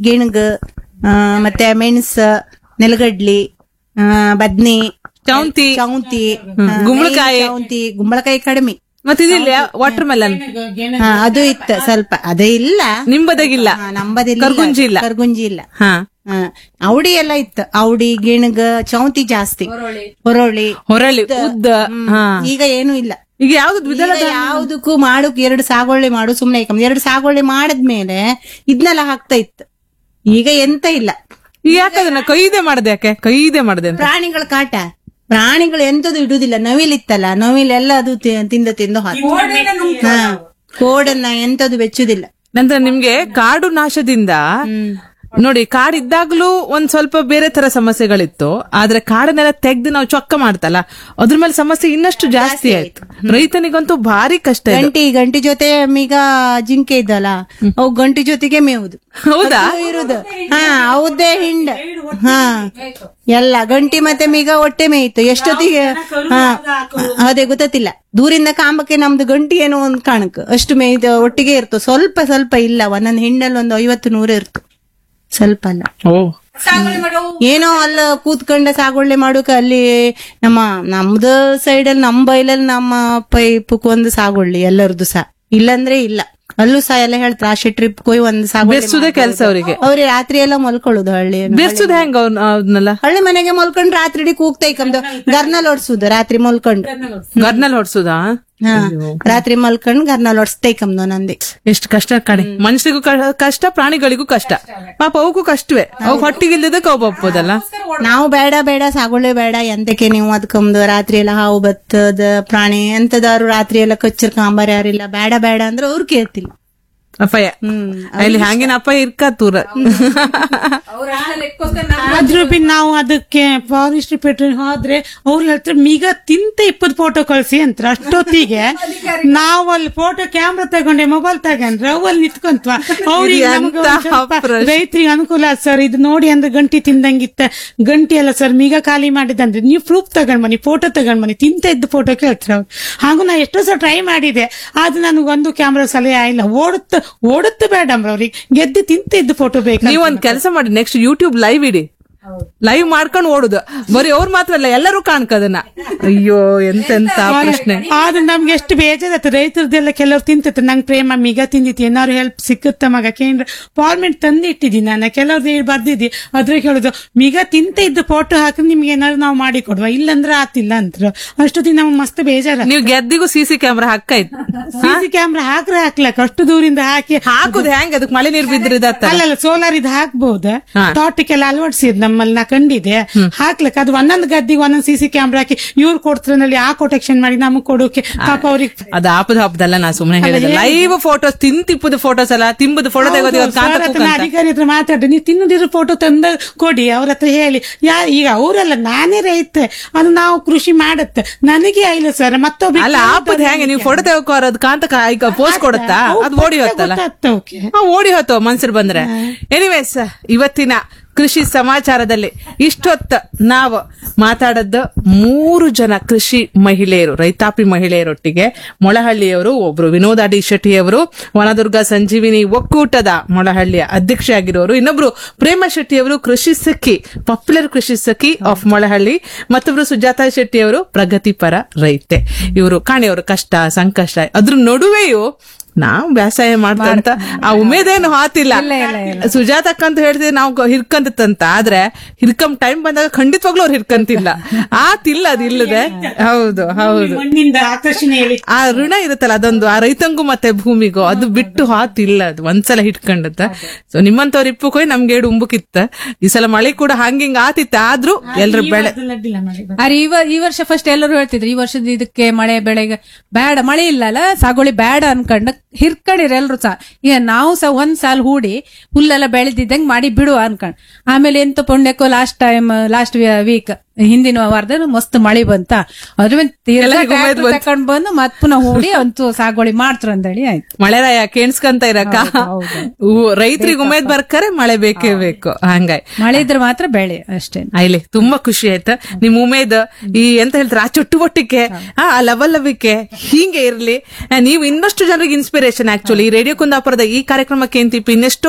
ಗಿಣಗ್ ಆ, ಮತ್ತೆ ಮೆಣಸ ನೆಲಗಡ್ಲಿ ಆ, ಬದ್ನಿ ಚೌಂತಿ ಚೌಂತಿ ಹ್ಮ್, ಗುಂಬಳಕಾಯಿ. ಚೌಂತಿ ಗುಂಬಳಕಾಯಿ ಕಡಿಮೆ ಮತ್ತೆ ಇದಿಲ್ಲ ವಾಟರ್ ಮೆಲನ್ ಹಾ ಅದು ಇತ್ತು ಸ್ವಲ್ಪ ಅದೇ ಇಲ್ಲ ನಿಂಬದಗಿಲ್ಲ ಹಾ, ನಂಬದಿಲ್ಲ ಕರ್ಗುಂಜಿ ಇಲ್ಲ. ಕರ್ಗುಂಜಿ ಇಲ್ಲ ಹಾ ಹಾ, ಔಡಿ ಎಲ್ಲ ಇತ್ತು ಔಡಿ ಗಿಣಗ ಚೌಂತಿ ಜಾಸ್ತಿ ಹೊರೊಳಿ ಹೊರಳಿ ಉದ್ದ ಹಾ ಈಗ ಏನು ಇಲ್ಲ ಈಗ ಯಾವ್ದು ದ್ವಿದಳ ಈಗ ಯಾವ್ದಕ್ಕೂ ಮಾಡುಕ್ ಎರಡು ಸಾಗುವಳಿ ಮಾಡು ಸುಮ್ನೆ ಇಕ್ಕಂಬ ಎರಡು ಸಾಗುವಳಿ ಮಾಡದ್ಮೇಲೆ ಇದನ್ನೆಲ್ಲ ಹಾಕ್ತಾ ಇತ್ತು ಈಗ ಎಂತ ಇಲ್ಲ ಈಗ ಯಾಕೆ ಅದನ್ನ ಕೈದೆ ಮಾಡದೆ ಯಾಕೆ ಕೈದೆ ಮಾಡದೆ ಅಂತ ಪ್ರಾಣಿಗಳ ಕಾಟ ಪ್ರಾಣಿಗಳು ಎಂತದು ಇಡುದಿಲ್ಲ ನವಿಲಿತ್ತಲ್ಲ ನವಿಲೆಲ್ಲ ಅದು ತಿ- ತಿಂದು ತಿಂದು ಹಾಕಿ ಹಾ ಕೋಡನ್ನ ಎಂತದು ಬೆಚ್ಚುದಿಲ್ಲ ನಂತರ ನಿಮ್ಗೆ ಕಾಡು ನಾಶದಿಂದ ನೋಡಿ ಕಾಡಿದ್ದಾಗ್ಲೂ ಒಂದ್ ಸ್ವಲ್ಪ ಬೇರೆ ತರ ಸಮಸ್ಯೆಗಳಿತ್ತು ಆದ್ರೆ ಕಾಡನ್ನೆಲ್ಲ ತೆಗ್ದು ನಾವು ಚೊಕ್ಕ ಮಾಡ್ತಲ್ಲ ಅದ್ರ ಮೇಲೆ ಸಮಸ್ಯೆ ಇನ್ನಷ್ಟು ಜಾಸ್ತಿ ಆಯ್ತು ರೈತನಿಗಂತೂ ಭಾರಿ ಕಷ್ಟ ಇದೆ ಗಂಟಿ ಗಂಟಿ ಜೊತೆ ಈಗ ಜಿಂಕೆ ಇದ್ದಲ್ಲ ಅವು ಗಂಟಿ ಜೊತೆಗೆ ಮೇವುದು ಹೌದಾ ಅದು ಇರುದು ಹಾ ಹೌದೇ ಹಿಂಡ ಹಾ ಎಲ್ಲ ಗಂಟಿ ಮತ್ತೆ ಮೀಗ ಹೊಟ್ಟೆ ಮೇಯ್ತು ಎಷ್ಟೊತ್ತಿಗೆ ಹಾ ಅದೇ ಗೊತ್ತಿಲ್ಲ ದೂರಿಂದ ಕಾಂಬಕ್ಕೆ ನಮ್ದು ಗಂಟಿ ಏನೋ ಒಂದ್ ಕಾಣಕ್ ಅಷ್ಟು ಮೇಯ್ದು ಒಟ್ಟಿಗೆ ಇರ್ತು ಸ್ವಲ್ಪ ಸ್ವಲ್ಪ ಇಲ್ಲ ಒಂದೊಂದ್ ಹಿಂಡಲ್ಲಿ ಒಂದು ಐವತ್ತು ನೂರು ಇರ್ತು ಸ್ವಲ್ಪ ಅಲ್ಲ ಓ ಏನೋ ಅಲ್ಲ ಕೂತ್ಕೊಂಡ ಸಾಗುವಳಿ ಮಾಡೋಕ ಅಲ್ಲಿ ನಮ್ಮ ನಮ್ದು ಸೈಡ್ ಅಲ್ಲಿ ನಮ್ ಬೈಲಲ್ಲಿ ನಮ್ಮ ಪೈಪಕ್ ಒಂದು ಸಾಗುವಳಿ ಎಲ್ಲರದು ಸಹ ಇಲ್ಲಂದ್ರೆ ಇಲ್ಲ ಅಲ್ಲೂ ಸಹ ಎಲ್ಲ ಹೇಳ್ತಾರೆ ಆ ಟ್ರಿಪ್ ಕೊಯ್ ಒಂದು ಸಾಗುವಳಿ ಬೆರ್ಸುದೇ ಕೆಲ್ಸ ಅವರಿಗೆ ಅವ್ರಿಗೆ ರಾತ್ರಿ ಎಲ್ಲ ಮಲ್ಕೊಳ್ಳೋದು ಹಳ್ಳಿ ಬೆರ್ಸುದ್ ಹೆಂಗ ಅವ್ನಲ್ಲ ಹಳ್ಳಿ ಮನೆಗೆ ಮಲ್ಕೊಂಡ್ ರಾತ್ರಿ ಇಡೀ ಕೂಗ್ತಾ ಇಕ್ಕಂದು ಗರ್ನಲ್ಲಿ ಓಡಿಸುದು ರಾತ್ರಿ ಮಲ್ಕೊಂಡು ಗರ್ನಲ್ಲಿ ಹೊಡ್ಸುದಾ ಹಾ ರಾತ್ರಿ ಮಲ್ಕೊಂಡ್ ಗರ್ನಲ್ಲಿ ಓಡಿಸ್ತಾ ಇಕ್ಕಂದು ನಂದಿ ಎಷ್ಟು ಕಷ್ಟ ಕಡೆ ಮನುಷ್ಯರಿಗೂ ಕ- ಕಷ್ಟ ಪ್ರಾಣಿಗಳಿಗೂ ಕಷ್ಟ ಪಾಪ ಅವಕ್ಕೂ ಕಷ್ಟವೇ ಅವ್ ಹೊಟ್ಟಿಗಿಲ್ದಕ್ಕೆ ಅವ್ ಬಪ್ಪೋದಲ್ಲ ನಾವು ಬೇಡ ಬೇಡ ಸಾಗುವಳಿ ಬೇಡ ಎಂತಕ್ಕೆ ನೀವು ಅದ್ಕೊಂದು ರಾತ್ರಿ ಎಲ್ಲ ಹಾವು ಬತ್ತದ ಪ್ರಾಣಿ ಎಂತದಾರು ರಾತ್ರಿ ಎಲ್ಲ ಕಚ್ಚರ್ ಕಾಂಬಾರ ಯಾರಿಲ್ಲ ಬೇಡ ಬೇಡ ಅಂದ್ರೆ ಅವ್ರು ಕೇಳ್ತಿಲ್ಲ ಅಪ್ಪಯ್ಯ ಹ್ಮ್ ಅಲ್ಲಿ ಹಂಗಿನ ಅಪ್ಪ ಇರ್ಕತ್ತೂರ ಆದ್ರೂ ಬಿ ನಾವು ಅದಕ್ಕೆ ಫಾರೆಸ್ಟ್ ಪೆಟ್ರೋಲ್ ಹೋದ್ರೆ ಅವ್ರು ಹೇಳ್ತಾರೆ ಮೀಗ ತಿಂತ ಇಪ್ಪತ್ ಫೋಟೋ ಕಳ್ಸಿ ಅಂತ ಅಷ್ಟೊತ್ತಿಗೆ ನಾವು ಅಲ್ಲಿ ಫೋಟೋ ಕ್ಯಾಮ್ರಾ ತಗೊಂಡೆ ಮೊಬೈಲ್ ತಗೊಂಡ್ರೆ ಅವು ಅಲ್ಲಿ ನಿಂತ್ಕೊಂತ್ವ ಅವ್ರಿಗೆ ನಮ್ಗೆ ಒಂದ್ ಎಂತ ಸ್ವಲ್ಪ ಪ್ರಶ್ನೆ. ರೈತರಿಗೆ ಅನುಕೂಲ ಆತ್ ಸರ್ ಇದು ನೋಡಿ ಅಂದ್ರೆ ಗಂಟಿ ತಿಂದಂಗಿತ್ತ ಗಂಟಿ ಎಲ್ಲ ಸರ್ ಮೀಗ ಖಾಲಿ ಮಾಡಿದಂದ್ರೆ ನೀವು ಪ್ರೂಫ್ ತಗೊಂಡ್ ಬನ್ನಿ ಫೋಟೋ ತಗೊಂಡ್ ಬನ್ನಿ ತಿಂತ ಇದ್ದ ಫೋಟೋ ಕೇಳ್ತಾರೆ ಅವ್ರು ಹಾಗೂ ನಾ ಎಷ್ಟೋ ಸಲ ಟ್ರೈ ಮಾಡಿದೆ ಆದ್ರೆ ನನಗೊಂದು ಕ್ಯಾಮ್ರಾ ಸಲಹೆ ಆಯ್ಲ್ಲ ಓಡುತ್ತ ಓಡುತ್ತ ಬೇಡಮ್ರ ಅವ್ರಿಗೆ ಗೆದ್ದು ತಿಂತ ಇದ್ದ ಫೋಟೋ ಬೇಕು ನೀವ್ ಒಂದ್ ಕೆಲಸ ಮಾಡಿ ನೆಕ್ಸ್ಟ್ ಯೂಟ್ಯೂಬ್ ಲೈವ್ ಇಡಿ ಲೈವ್ ಮಾಡ್ಕೊಂಡು ಓಡುದು ಬರೀ ಅವ್ರು ಮಾತ್ರ ಅಲ್ಲ ಎಲ್ಲರೂ ಕಾಣ್ಕದನ್ನ ಅಯ್ಯೋ ಎಂತೆಂತ ಪ್ರಶ್ನೆ ಆದ್ರೆ ನಮ್ಗೆ ಎಷ್ಟು ಬೇಜಾರತ್ತೆ ರೈತರದೆಲ್ಲ ಕೆಲವ್ರು ತಿಂತತ್ತೆ ನಂಗೆ ಪ್ರೇಮ ಮಿಗ ತಿಂದಿತ್ತು ಏನಾದ್ರು ಹೆಲ್ಪ್ ಸಿಕ್ಕುತ್ತ ಮಗ ಕೇಂದ್ರ ಫಾರ್ಮೆಟ್ ತಂದು ಇಟ್ಟಿದ್ದೀನಿ ನಾನು ಕೆಲವ್ರದ್ದು ಬರ್ದಿದ್ದಿ ಅದ್ರ ಕೇಳುದು ಮಿಗ ತಿಂತ ಇದ್ದ ಫೋಟೋ ಹಾಕಿ ನಿಮ್ಗೆ ಏನಾದ್ರು ನಾವು ಮಾಡಿ ಕೊಡುವ ಇಲ್ಲಂದ್ರೆ ಆತಿಲ್ಲ ಅಂತ ಅಷ್ಟೊತ್ತಿಗೆ ನಮ್ಗೆ ಮಸ್ತ್ ಬೇಜಾರ ನೀವು ಗೆದ್ದಿಗೂ ಸಿಸಿ ಕ್ಯಾಮ್ರಾ ಹಾಕಾಯ್ತು ಸಿಸಿ ಕ್ಯಾಮ್ರಾ ಹಾಕ್ರೆ ಹಾಕ್ಲಕ್ ಅಷ್ಟು ದೂರಿಂದ ಹಾಕಿ ಹಾಕುದು ಹೆಂಗ್ ಅದಕ್ಕೆ ಮಳೆ ನೀರು ಬಿದ್ರಿದತ್ತ ಅಲ್ಲಲ್ಲ ಸೋಲಾರ್ ಇದು ಹಾಕ್ಬಹುದು ಹಾ. ತೋಟಕ್ಕೆಲ್ಲ ಅಳವಡಿಸಿದ್ ನಮ್ಮಲ್ಲಿ ನಾ ಕಂಡಿದೆ ಹಾಕ್ಲಕ್ ಅದು ಒಂದೊಂದು ಗದ್ದಿಗೆ ಒಂದೊಂದು ಸಿಸಿ ಕ್ಯಾಮ್ರಾ ಹಾಕಿ ಇವ್ರು ಕೊಡ್ತಾರಲ್ಲಿ ಆ ಕೊಟೆಕ್ಷನ್ ಮಾಡಿ ನಮಗ್ ಕೊಡೋಕೆ ಪಾಪ ಅವ್ರಿಗೆ ಅದ ಆಪದ ಹಬ್ಬದಲ್ಲ ನಾ ಸುಮ್ನೆ ಹೇಳಿದೆ ಲೈವ್ ಫೋಟೋಸ್ ತಿಂತಿಪ್ಪದ ಫೋಟೋಸ್ ಅಲ್ಲ ತಿಂಬದ ಫೋಟೋ ತೆಗೋದು ಇವತ್ತು ಕಾಂತ ಸರ್ ಹತ್ರ ಕೂಕಂತ. ಅಧಿಕಾರಿ ಹತ್ರ ಮಾತಾಡಿ ನೀವು ತಿನ್ನದಿರೋ ಫೋಟೋ ತಂದ ಕೊಡಿ ಅವ್ರ ಹತ್ರ ಹೇಳಿ ಯಾ ಈಗ ಅವರಲ್ಲ ನಾನೇ ರೈತ ಅದು ನಾವು ಕೃಷಿ ಮಾಡತ್ತೆ ನನಗೆ ಆಯ್ಲ ಸರ್ ಮತ್ತೊಬ್ಬ ಅಲ್ಲ ಆಪದ ಹೆಂಗೆ ನೀವು ಫೋಟೋ ತೆಗೋಕೋರ್ ಅದ್ ಕಾಂತ ಈಗ ಪೋಸ್ ಕೊಡುತ್ತಾ ಅದು ಓಡಿ ಹೋತ್ತಲ್ಲ ಹಾ, ಓಡಿ ಹೋತು ಮನ್ಸರು ಬಂದ್ರೆ ಎನಿವೇಸ್ ಇವತ್ತಿನ ಕೃಷಿ ಸಮಾಚಾರದಲ್ಲಿ ಇಷ್ಟೊತ್ತು ನಾವು ಮಾತಾಡದ್ದು ಮೂರು ಜನ ಕೃಷಿ ಮಹಿಳೆಯರು ರೈತಾಪಿ ಮಹಿಳೆಯರೊಟ್ಟಿಗೆ ಮೊಳಹಳ್ಳಿಯವರು ಒಬ್ರು ವಿನೋದ ಡಿ ಶೆಟ್ಟಿಯವರು ವನದುರ್ಗ ಸಂಜೀವಿನಿ ಒಕ್ಕೂಟದ ಮೊಳಹಳ್ಳಿಯ ಅಧ್ಯಕ್ಷೆ ಆಗಿರೋರು ಇನ್ನೊಬ್ರು ಪ್ರೇಮ ಶೆಟ್ಟಿಯವರು ಕೃಷಿ ಸಖಿ ಪಾಪ್ಯುಲರ್ ಕೃಷಿ ಸಖಿ ಆಫ್ ಮೊಳಹಳ್ಳಿ ಮತ್ತೊಬ್ರು ಸುಜಾತಾ ಶೆಟ್ಟಿಯವರು ಪ್ರಗತಿಪರ ರೈತೆ ಇವರು ಕಾಣಿಯವರು ಕಷ್ಟ ಸಂಕಷ್ಟ ಅದ್ರ ನಡುವೆಯೂ ನಾವು ವ್ಯವಸಾಯ ಮಾಡ್ತಂತ ಆ ಉಮೇದೇನು ಹಾತಿಲ್ಲ ಸುಜಾತಕ್ಕ ಅಂತ ಹೇಳ್ತಿದ್ರೆ ನಾವು ಹಿರ್ಕಂತಂತ ಆದ್ರೆ ಹಿರ್ಕಂ ಟೈಮ್ ಬಂದಾಗ ಖಂಡಿತವಾಗ್ಲೂ ಅವ್ರು ಹಿರ್ಕಂತಿಲ್ಲ ಆತಿಲ್ಲ ಅದಿಲ್ಲದೆ ಹೌದು ಹೌದು ಮಣ್ಣಿಂದ ಆಕರ್ಷಣೆ ಹೇಳಿ ಆ ಋಣ ಇರುತ್ತಲ್ಲ ಅದೊಂದು ಆ ರೈತಂಗೂ ಮತ್ತೆ ಭೂಮಿಗೂ ಅದು ಬಿಟ್ಟು ಹಾತಿಲ್ಲ ಅದು ಒಂದ್ಸಲ ಹಿಡ್ಕೊಂಡತ್ತ ಸೊ ನಿಮ್ಮಂತವ್ರ ಇಪ್ಪಕ್ಕೋಯ್ ನಮ್ಗೆ ಏಡು ಉಂಬುಕಿತ್ತ ಈ ಸಲ ಮಳೆ ಕೂಡ ಹಂಗಿಂಗ್ ಆತಿತ್ತ ಆದ್ರೂ ಎಲ್ರ ಬೆಳೆ ಅಡ್ಡಿಲ್ಲ ಮಾಡಿ ಅರೆ ಈ ವ- ಈ ವರ್ಷ ಫಸ್ಟ್ ಎಲ್ಲರೂ ಹೇಳ್ತಿದ್ರು ಈ ವರ್ಷದ ಇದಕ್ಕೆ ಮಳೆ ಬೆಳೆಗೆ ಬೇಡ ಮಳೆ ಇಲ್ಲಲ್ಲ ಸಾಗುವಳಿ ಬೇಡ ಅನ್ಕೊಂಡ್ ಹಿರ್ಕೊಂಡಿರ ಎಲ್ರು ಸಹ ಈಗ ನಾವು ಸಹ ಒಂದ್ ಸಾಲ ಹೂಡಿ ಹುಲ್ಲೆಲ್ಲ ಬೆಳೆದಿದ್ದಂಗ್ ಮಾಡಿ ಬಿಡುವ ಅನ್ಕೊಂಡ್ ಆಮೇಲೆ ಎಂತ ಪುಣ್ಯಕ್ಕೋ ಲಾಸ್ಟ್ ಟೈಮ್ ಲಾಸ್ಟ್ ವೀಕ್ ಹಿಂದಿನ ವಾರದಲ್ಲಿ ಮಸ್ತ್ ಮಳೆ ಬಂತ ಅದ್ರ ಮೇಲೆ ತೀರ್ಥ ಎಲ್ಲರಿಗೂ ಉಮೇದ್ tractor ಬಂತು. ತಕೊಂಡ್ ಬಂದು ಮತ್ ಪುನಃ ಹೂಡಿ ಅಂತೂ ಸಾಗುವಳಿ ಮಾಡ್ತಾರ ಅಂತೇಳಿ ಆಯ್ತು ಮಳೆರಾಯ ಕೇಣಿಸ್ಕಂತ ಇರಕ್ಕ ರೈತರಿಗೆ ಉಮೇದ್ ಬರ್ಕರೆ ಮಳೆ ಬೇಕೇ ಬೇಕು ಹಂಗಾಯ್ ಮಳೆ ಇದ್ರೆ ಮಾತ್ರ ಬೆಳೆ ಅಷ್ಟೇ ಆಯ್ಲೆ ತುಂಬಾ ಖುಷಿ ಆಯ್ತು ನಿಮ್ ಉಮೇದ್ ಈ ಎಂತ ಹೇಳ್ತಾರೆ ಆ ಚುಟ್ಟುಬಟ್ಟಿಕೆ ಆ ಆ ಲವಲವಿಕೆ ಹೀಗೆ ಇರ್ಲಿ ಆ, ನೀವು ಇನ್ನಷ್ಟು ಜನರಿಗೆ ಇನ್ಸ್ಪಿರೇಷನ್ ಆಕ್ಚುಲಿ ಈ ರೇಡಿಯೋ ಕುಂದಾಪುರದ ಈ ಕಾರ್ಯಕ್ರಮಕ್ಕೆ ಅಂತಿಪ್ಪಿ ಇನ್ನೆಷ್ಟೋ